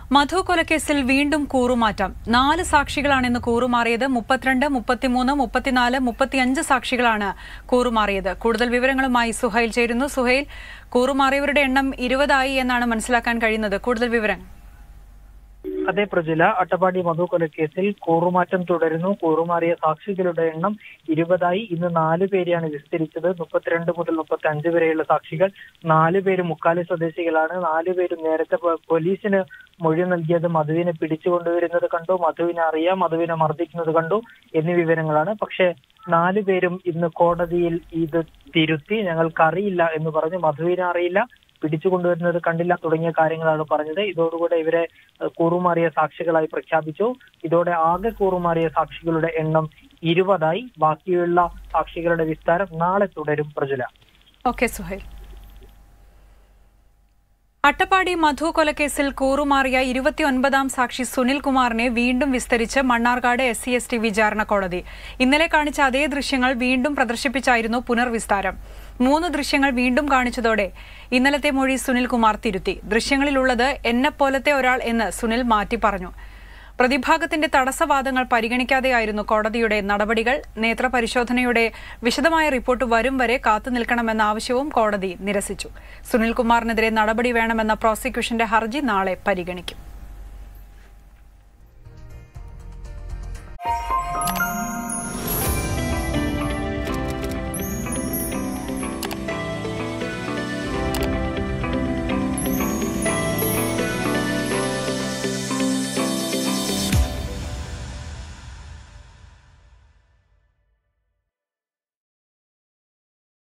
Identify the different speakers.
Speaker 1: മധു കൊലക്കേസിൽ വീണ്ടും കൂറുമാറ്റം നാല് സാക്ഷികളാണ് കൂറുമാറിയത് മുപ്പത്തിരണ്ട് മുപ്പത്തിമൂന്ന് മുപ്പത്തിനാല് മുപ്പത്തിയഞ്ച് സാക്ഷികളാണ് കൂറുമാറിയത് കൂടുതൽ വിവരങ്ങളുമായി സുഹൈൽ ചേരുന്നു സുഹൈൽ കൂറുമാറിയവരുടെ എണ്ണം ഇരുപതായി എന്നാണ് മനസ്സിലാക്കാൻ കഴിയുന്നത് കൂടുതൽ വിവരങ്ങൾ
Speaker 2: അതേ പ്രജുല അട്ടപ്പാടി മധു കൊലക്കേസിൽ കൂറുമാറ്റം തുടരുന്നു കൂറുമാറിയ സാക്ഷികളുടെ എണ്ണം ഇരുപതായി ഇന്ന് നാല് പേരെയാണ് വിസ്തരിച്ചത് മുപ്പത്തിരണ്ട് മുതൽ മുപ്പത്തി അഞ്ച് വരെയുള്ള സാക്ഷികൾ നാല് പേര് മുക്കാലി സ്വദേശികളാണ് നാല് പേരും നേരത്തെ പോ- പോലീസിന് മൊഴി നൽകിയത് മധുവിനെ പിടിച്ചുകൊണ്ടുവരുന്നത് കണ്ടു മധുവിനെ അറിയാം മധുവിനെ മർദ്ദിക്കുന്നത് കണ്ടു എന്നീ വിവരങ്ങളാണ് പക്ഷേ നാല് പേരും ഇന്ന് കോടതിയിൽ ഇത് തിരുത്തി ഞങ്ങൾക്കറിയില്ല എന്ന് പറഞ്ഞു മധുവിനെ അറിയില്ല പിടിച്ചുകൊണ്ടുവരുന്നത് കണ്ടില്ല തുടങ്ങിയ കാര്യങ്ങളാണ് പറഞ്ഞത് ഇതോടുകൂടെ ഇവരെ ഏഹ്, കൂറുമാറിയ സാക്ഷികളായി പ്രഖ്യാപിച്ചു ഇതോടെ ആകെ കൂറുമാറിയ സാക്ഷികളുടെ എണ്ണം ഇരുപതായി ബാക്കിയുള്ള സാക്ഷികളുടെ വിസ്താരം നാളെ തുടരും പ്രജുല
Speaker 1: ഓക്കെ സുഹൈൽ അട്ടപ്പാടി മധു കൊലക്കേസിൽ കൂറുമാറിയ ഇരുപത്തിയൊൻപതാം സാക്ഷി സുനിൽ കുമാറിനെ വീണ്ടും വിസ്തരിച്ച് Mannarkkad S C S T വിചാരണ കോടതി ഇന്നലെ കാണിച്ച അതേ ദൃശ്യങ്ങൾ വീണ്ടും പ്രദർശിപ്പിച്ചായിരുന്നു പുനർവിസ്താരം മൂന്ന് ദൃശ്യങ്ങൾ വീണ്ടും കാണിച്ചതോടെ ഇന്നലത്തെ മൊഴി സുനിൽ കുമാർ തിരുത്തി ദൃശ്യങ്ങളിലുള്ളത് എന്നെപ്പോലത്തെ ഒരാൾ എന്ന് സുനിൽ മാറ്റി പറഞ്ഞു പ്രതിഭാഗത്തിന്റെ തടസ്സവാദങ്ങൾ പരിഗണിക്കാതെയായിരുന്നു കോടതിയുടെ നടപടികൾ നേത്രപരിശോധനയുടെ വിശദമായ റിപ്പോർട്ട് വരും വരെ കാത്തുനിൽക്കണമെന്ന ആവശ്യവും കോടതി നിരസിച്ചു സുനിൽകുമാറിനെതിരെ നടപടി വേണമെന്ന പ്രോസിക്യൂഷന്റെ ഹർജി നാളെ പരിഗണിക്കും